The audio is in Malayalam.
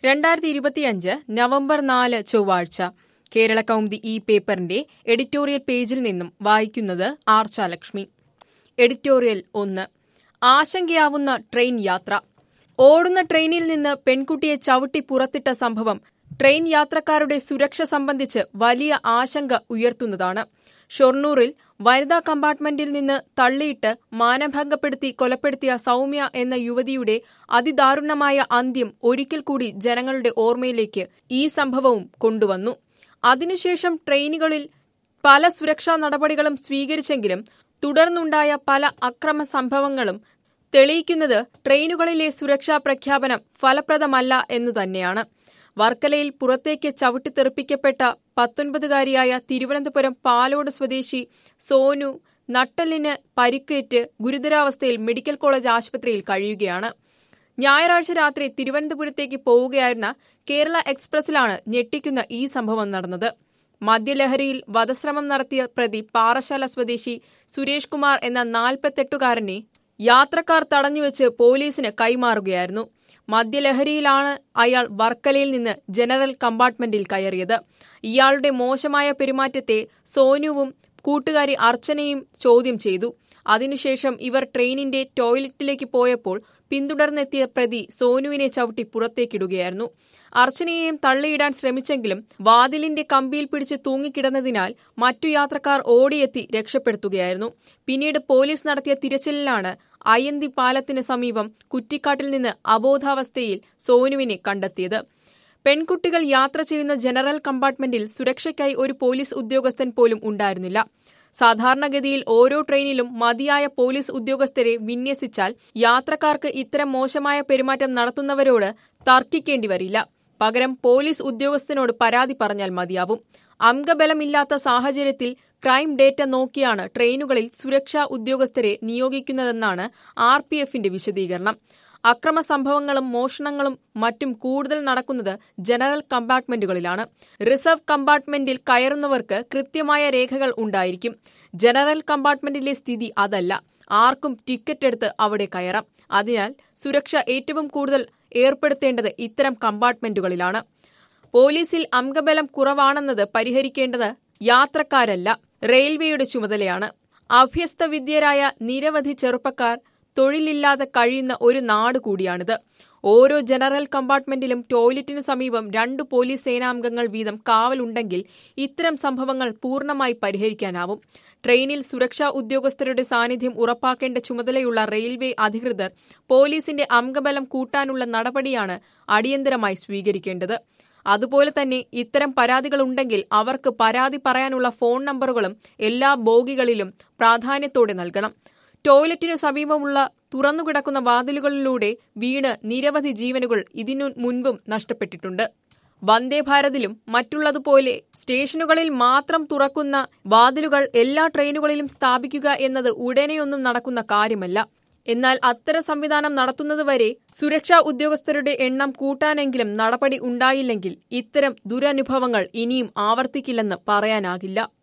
രണ്ടായിരത്തി ഇരുപത്തിയഞ്ച് നവംബർ നാല് ചൊവ്വാഴ്ച കേരള കൗമുദി ഈ പേപ്പറിന്റെ എഡിറ്റോറിയൽ പേജിൽ നിന്നും വായിക്കുന്നത് ആർച്ചാലക്ഷ്മി എഡിറ്റോറിയൽ ഒന്ന് ആശങ്കയാവുന്ന ട്രെയിൻ യാത്ര ഓടുന്ന ട്രെയിനിൽ നിന്ന് പെൺകുട്ടിയെ ചവിട്ടി പുറത്തിട്ട സംഭവം ട്രെയിൻ യാത്രക്കാരുടെ സുരക്ഷ സംബന്ധിച്ച് വലിയ ആശങ്ക ഉയർത്തുന്നതാണ് ഷൊർണൂറിൽ വനിതാ കമ്പാർട്ട്മെന്റിൽ നിന്ന് തള്ളിയിട്ട് മാനഭംഗപ്പെടുത്തി കൊലപ്പെടുത്തിയ സൗമ്യ എന്ന യുവതിയുടെ അതിദാരുണമായ അന്ത്യം ഒരിക്കൽ കൂടി ജനങ്ങളുടെ ഓർമ്മയിലേക്ക് ഈ സംഭവവും കൊണ്ടുവന്നു അതിനുശേഷം ട്രെയിനുകളിൽ പല സുരക്ഷാ നടപടികളും സ്വീകരിച്ചെങ്കിലും തുടർന്നുണ്ടായ പല അക്രമ സംഭവങ്ങളും തെളിയിക്കുന്നത് ട്രെയിനുകളിലെ സുരക്ഷാ പ്രഖ്യാപനം ഫലപ്രദമല്ല എന്നു തന്നെയാണ് വർക്കലയിൽ പുറത്തേക്ക് ചവിട്ടിത്തെറിപ്പിക്കപ്പെട്ട പത്തൊൻപതുകാരിയായ തിരുവനന്തപുരം പാലോട് സ്വദേശി സോനു നട്ടലിന് പരിക്കേറ്റ് ഗുരുതരാവസ്ഥയിൽ മെഡിക്കൽ കോളേജ് ആശുപത്രിയിൽ കഴിയുകയാണ് ഞായറാഴ്ച രാത്രി തിരുവനന്തപുരത്തേക്ക് പോവുകയായിരുന്ന കേരള എക്സ്പ്രസിലാണ് ഞെട്ടിക്കുന്ന ഈ സംഭവം നടന്നത് മദ്യലഹരിയിൽ വധശ്രമം നടത്തിയ പ്രതി പാറശാല സ്വദേശി സുരേഷ് കുമാർ എന്ന നാൽപ്പത്തെട്ടുകാരനെ യാത്രക്കാർ തടഞ്ഞുവെച്ച് പോലീസിന് കൈമാറുകയായിരുന്നു മദ്യലഹരിയിലാണ് അയാൾ വർക്കലയിൽ നിന്ന് ജനറൽ കമ്പാർട്ട്മെന്റിൽ കയറിയത് ഇയാളുടെ മോശമായ പെരുമാറ്റത്തെ സോനുവും കൂട്ടുകാരി അർച്ചനയും ചോദ്യം ചെയ്തു അതിനുശേഷം ഇവർ ട്രെയിനിന്റെ ടോയ്ലറ്റിലേക്ക് പോയപ്പോൾ പിന്തുടർന്നെത്തിയ പ്രതി സോനുവിനെ ചവിട്ടി പുറത്തേക്കിടുകയായിരുന്നു അർച്ചനയെയും തള്ളിയിടാൻ ശ്രമിച്ചെങ്കിലും വാതിലിന്റെ കമ്പിയിൽ പിടിച്ച് തൂങ്ങിക്കിടന്നതിനാൽ മറ്റു യാത്രക്കാർ ഓടിയെത്തി രക്ഷപ്പെടുത്തുകയായിരുന്നു പിന്നീട് പോലീസ് നടത്തിയ തിരച്ചിലിലാണ് അയന്തി പാലത്തിന് സമീപം കുറ്റിക്കാട്ടിൽ നിന്ന് അബോധാവസ്ഥയിൽ സോനുവിനെ കണ്ടെത്തിയത് പെൺകുട്ടികൾ യാത്ര ചെയ്യുന്ന ജനറൽ കമ്പാർട്ട്മെന്റിൽ സുരക്ഷയ്ക്കായി ഒരു പോലീസ് ഉദ്യോഗസ്ഥൻ പോലും ഉണ്ടായിരുന്നില്ല സാധാരണഗതിയിൽ ഓരോ ട്രെയിനിലും മതിയായ പോലീസ് ഉദ്യോഗസ്ഥരെ വിന്യസിച്ചാൽ യാത്രക്കാർക്ക് ഇത്തരം മോശമായ പെരുമാറ്റം നടത്തുന്നവരോട് തർക്കിക്കേണ്ടി വരില്ല പകരം പോലീസ് ഉദ്യോഗസ്ഥനോട് പരാതി പറഞ്ഞാൽ മതിയാവും അംഗബലമില്ലാത്ത സാഹചര്യത്തിൽ ക്രൈം ഡേറ്റ നോക്കിയാണ് ട്രെയിനുകളിൽ സുരക്ഷാ ഉദ്യോഗസ്ഥരെ നിയോഗിക്കുന്നതെന്നാണ് ആർ പി എഫിന്റെ വിശദീകരണം അക്രമ സംഭവങ്ങളും മോഷണങ്ങളും മറ്റും കൂടുതൽ നടക്കുന്നത് ജനറൽ കമ്പാർട്ട്മെന്റുകളിലാണ് റിസർവ് കമ്പാർട്ട്മെന്റിൽ കയറുന്നവർക്ക് കൃത്യമായ രേഖകൾ ഉണ്ടായിരിക്കും ജനറൽ കമ്പാർട്ട്മെന്റിലെ സ്ഥിതി അതല്ല ആർക്കും ടിക്കറ്റ് എടുത്ത് അവിടെ കയറാം അതിനാൽ സുരക്ഷ ഏറ്റവും കൂടുതൽ ഏർപ്പെടുത്തേണ്ടത് ഇത്തരം കമ്പാർട്ട്മെന്റുകളിലാണ് പോലീസിൽ അംഗബലം കുറവാണെന്നത് പരിഹരിക്കേണ്ടത് യാത്രക്കാരല്ല റെയിൽവേയുടെ ചുമതലയാണ് അഭ്യസ്തവിദ്യരായ നിരവധി ചെറുപ്പക്കാർ തൊഴിലില്ലാതെ കഴിയുന്ന ഒരു നാട് കൂടിയാണിത് ഓരോ ജനറൽ കമ്പാർട്ട്മെന്റിലും ടോയ്ലറ്റിനു സമീപം രണ്ട് പോലീസ് സേനാംഗങ്ങൾ വീതം കാവലുണ്ടെങ്കിൽ ഇത്തരം സംഭവങ്ങൾ പൂർണ്ണമായി പരിഹരിക്കാനാവും ട്രെയിനിൽ സുരക്ഷാ ഉദ്യോഗസ്ഥരുടെ സാന്നിധ്യം ഉറപ്പാക്കേണ്ട ചുമതലയുള്ള റെയിൽവേ അധികൃതർ പോലീസിന്റെ അംഗബലം കൂട്ടാനുള്ള നടപടിയാണ് അടിയന്തരമായി സ്വീകരിക്കേണ്ടത് അതുപോലെ തന്നെ ഇത്തരം പരാതികളുണ്ടെങ്കിൽ അവർക്ക് പരാതി പറയാനുള്ള ഫോൺ നമ്പറുകളും എല്ലാ ബോഗികളിലും പ്രാധാന്യത്തോടെ നൽകണം ടോയ്ലറ്റിനു സമീപമുള്ള തുറന്നുകിടക്കുന്ന വാതിലുകളിലൂടെ വീണ് നിരവധി ജീവനുകൾ ഇതിനു മുൻപും നഷ്ടപ്പെട്ടിട്ടുണ്ട് വന്ദേ ഭാരതിലും മറ്റുള്ളതുപോലെ സ്റ്റേഷനുകളിൽ മാത്രം തുറക്കുന്ന വാതിലുകൾ എല്ലാ ട്രെയിനുകളിലും സ്ഥാപിക്കുക എന്നത് ഉടനെയൊന്നും നടക്കുന്ന കാര്യമല്ല എന്നാൽ അത്തരം സംവിധാനം നടത്തുന്നതുവരെ സുരക്ഷാ ഉദ്യോഗസ്ഥരുടെ എണ്ണം കൂട്ടാനെങ്കിലും നടപടി ഉണ്ടായില്ലെങ്കിൽ ഇത്തരം ദുരനുഭവങ്ങൾ ഇനിയും ആവർത്തിക്കില്ലെന്ന് പറയാനാകില്ല